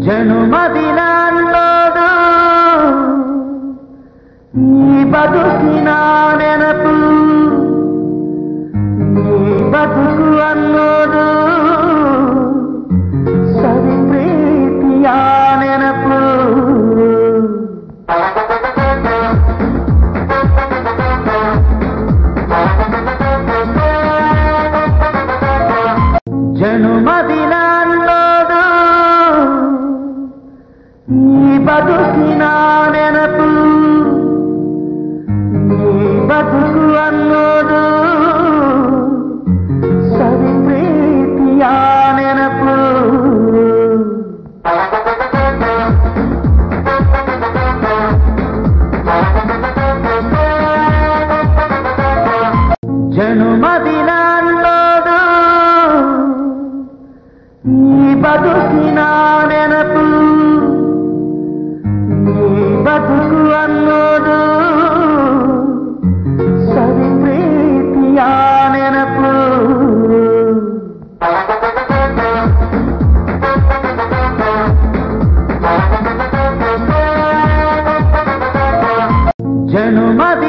ಜನುಮದಿನಲ್ಲೋದು ಈ ಬದುಕಿನ ನೆನಪು ಈ ಬದುಕು ಅನ್ನೋದು ಸವಿ ಪ್ರೀತಿಯ ನೆನಪು ಜನುಮದಿನಲ್ಲೋದು ಈ ಬದುಕಿನ ನೆನಪು ಈ ಬದುಕು ಅನ್ನೋದು ಸವಿ ಪ್ರೀತಿಯ ನೆನಪು ಜನುಮದಿನಲ್ಲೋದು ಈ ಬದುಕಿನ ನೆನಪು ಈ ಬದುಕು ಅನ್ನೋದು ಸವಿ ಪ್ರೀತಿಯ ನೆನಪು ಜನುಮದಿ